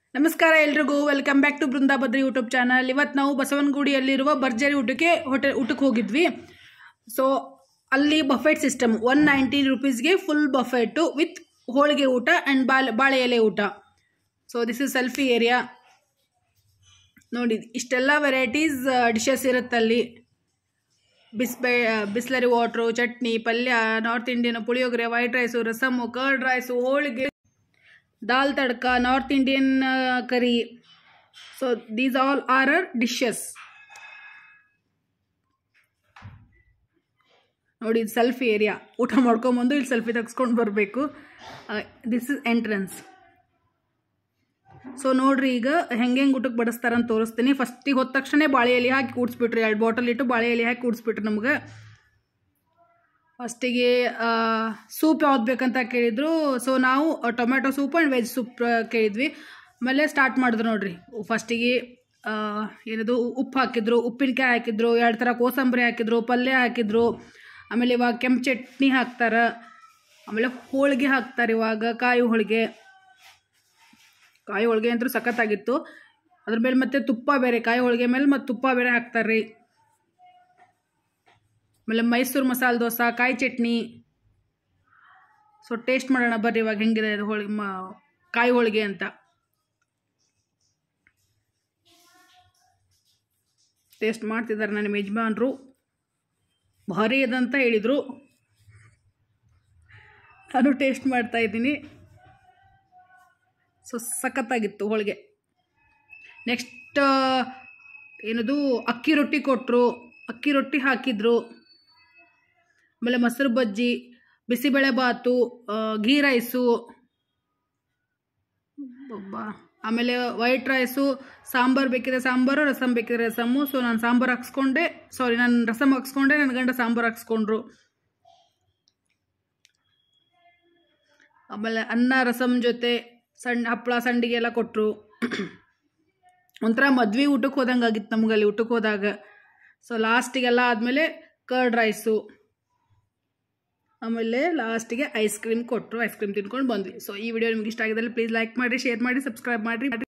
ನಮಸ್ಕಾರ ಎಲ್ರಿಗೂ welcome back to Brindabhadri YouTube channel ಇವತ್ತು ನಾವು ಬಸವನಗುಡಿಯಲ್ಲಿರುವ ಭರ್ಜರಿ ಊಟಕ್ಕೆ ಹೋಟೆಲ್ ಊಟಕ್ಕೆ ಹೋಗಿದ್ವಿ ಸೊ ಅಲ್ಲಿ ಬಫೆಟ್ ಸಿಸ್ಟಮ್ ಒನ್ ನೈಂಟೀನ್ ರುಪೀಸ್ಗೆ ಫುಲ್ ಬಫೆಟು ವಿತ್ ಹೋಳಿಗೆ ಊಟ ಆ್ಯಂಡ್ ಬಾಳೆ ಬಾಳೆ ಎಲೆ ಊಟ so this is selfie area ನೋಡಿ ಇಷ್ಟೆಲ್ಲ ವೆರೈಟೀಸ್ ಡಿಶಸ್ ಇರುತ್ತಲ್ಲಿ ಬಿಸ್ಬೆ ಬಿಸ್ಲರಿ ವಾಟ್ರು ಚಟ್ನಿ ಪಲ್ಯ North Indian puliyogare white rice rasam curd rice holige dal tadka North Indian curry so these all are are dishes ನೋಡಿ ಇದು ಸೆಲ್ಫಿ ಏರಿಯಾ ಊಟ ಮಾಡ್ಕೊಂಬಂದು ಇಲ್ಲಿ ಸೆಲ್ಫಿ ತೆಗೆಸ್ಕೊಂಡು ಬರಬೇಕು ದಿಸ್ ಇಸ್ ಎಂಟ್ರೆನ್ಸ್ ಸೊ ನೋಡ್ರಿ ಈಗ ಹೆಂಗೆ ಹೆಂಗೆ ಊಟಕ್ಕೆ ಬಡಿಸ್ತಾರಂತ ತೋರಿಸ್ತೀನಿ ಫಸ್ಟಿಗೆ ಹೋದ ತಕ್ಷಣ ಬಾಳೆ ಎಲೆ ಹಾಕಿ ಕೂಡಿಸ್ಬಿಟ್ರಿ ಎರಡು ಬಾಟಲ್ ಇಟ್ಟು ಬಾಳೆ ಎಲೆ ಹಾಕಿ ಕೂಡಿಸ್ಬಿಟ್ರಿ ನಮ್ಗೆ ಫಸ್ಟಿಗೆ ಸೂಪ್ ಯಾವ್ದು ಬೇಕಂತ ಕೇಳಿದ್ರು ಸೊ ನಾವು tomato soup and veg soup ಕೇಳಿದ್ವಿ ಆಮೇಲೆ ಸ್ಟಾರ್ಟ್ ಮಾಡಿದ್ರು ನೋಡ್ರಿ ಫಸ್ಟಿಗೆ ಏನದು ಉಪ್ಪು ಹಾಕಿದ್ರು ಉಪ್ಪಿನಕಾಯಿ ಹಾಕಿದ್ರು ಎರಡು ಥರ ಕೋಸಂಬರಿ ಹಾಕಿದ್ರು ಪಲ್ಯ ಹಾಕಿದ್ರು ಆಮೇಲೆ ಇವಾಗ ಕೆಂಪು ಚಟ್ನಿ ಹಾಕ್ತಾರೆ ಆಮೇಲೆ ಹೋಳಿಗೆ ಹಾಕ್ತಾರೆ ಇವಾಗ ಕಾಯಿ ಹೋಳಿಗೆ ಕಾಯಿ ಹೋಳಿಗೆ ಅಂತೂ ಸಖತ್ತಾಗಿತ್ತು ಅದ್ರ ಮೇಲೆ ಮತ್ತೆ ತುಪ್ಪ ಬೇರೆ ಕಾಯಿ ಹೋಳಿಗೆ ಮೇಲೆ ಮತ್ತು ತುಪ್ಪ ಬೇರೆ ಹಾಕ್ತಾರೆ ರೀ ಆಮೇಲೆ ಮೈಸೂರು ಮಸಾಲೆ ದೋಸೆ ಕಾಯಿ ಚಟ್ನಿ ಸೊ ಟೇಸ್ಟ್ ಮಾಡೋಣ ಬರ್ರಿ ಇವಾಗ ಹೆಂಗಿದೆ ಅದು ಹೋಳಿಗೆ ಮ ಕಾಯಿ ಹೋಳಿಗೆ ಅಂತ ಟೇಸ್ಟ್ ಮಾಡ್ತಿದ್ದಾರೆ ನನ್ನ ಯಜಮಾನ್ರು ಭಾರಿ ಅದಂತ ಹೇಳಿದರು ನಾನು ಟೇಸ್ಟ್ ಮಾಡ್ತಾ ಇದ್ದೀನಿ ಸೊ ಸಖತ್ತಾಗಿತ್ತು ಹೋಳಿಗೆ ನೆಕ್ಸ್ಟ್ ಏನದು ಅಕ್ಕಿ ರೊಟ್ಟಿ ಕೊಟ್ಟರು ಅಕ್ಕಿ ರೊಟ್ಟಿ ಹಾಕಿದ್ರು ಆಮೇಲೆ ಮೊಸರು ಬಜ್ಜಿ ಬಿಸಿಬೇಳೆ ಬಾತು ಘೀ ರೈಸು ಆಮೇಲೆ ವೈಟ್ ರೈಸು ಸಾಂಬಾರು ಬೇಕಿದ್ರೆ ಸಾಂಬಾರು ರಸಮ್ ಬೇಕಿದ್ರೆ ರಸಮ್ಮು ಸೊ ನಾನು ಸಾಂಬಾರು ಹಾಕ್ಸ್ಕೊಂಡೆ ಸಾರಿ ನಾನು ರಸಮ್ ಹಾಕ್ಸ್ಕೊಂಡೆ ನನ್ನ ಗಂಡ ಸಾಂಬಾರು ಹಾಕ್ಸ್ಕೊಂಡ್ರು ಆಮೇಲೆ ಅನ್ನ ರಸಮ್ ಜೊತೆ ಸಣ್ಣ ಹಪ್ಪಳ ಸಂಡಿಗೆ ಎಲ್ಲ ಕೊಟ್ಟರು ಒಂಥರ ಮದ್ವೆ ಊಟಕ್ಕೆ ಹೋದಂಗೆ ಆಗಿತ್ತು ನಮ್ಗೆ ಅಲ್ಲಿ ಊಟಕ್ಕೆ ಹೋದಾಗ ಸೊ ಲಾಸ್ಟಿಗೆಲ್ಲ ಆದಮೇಲೆ ಕರ್ಡ್ ರೈಸು ಆಮೇಲೆ ಲಾಸ್ಟಿಗೆ ಐಸ್ ಕ್ರೀಮ್ ಕೊಟ್ಟರು ಐಸ್ ಕ್ರೀಮ್ ತಿನ್ಕೊಂಡು ಬಂದ್ವಿ ಸೊ ಈ ವಿಡಿಯೋ ನಿಮ್ಗೆ ಇಷ್ಟ ಆಗಿದ್ದಲ್ಲಿ ಪ್ಲೀಸ್ ಲೈಕ್ ಮಾಡಿ ಶೇರ್ ಮಾಡಿ ಸಬ್ಸ್ಕ್ರೈಬ್ ಮಾಡಿರಿ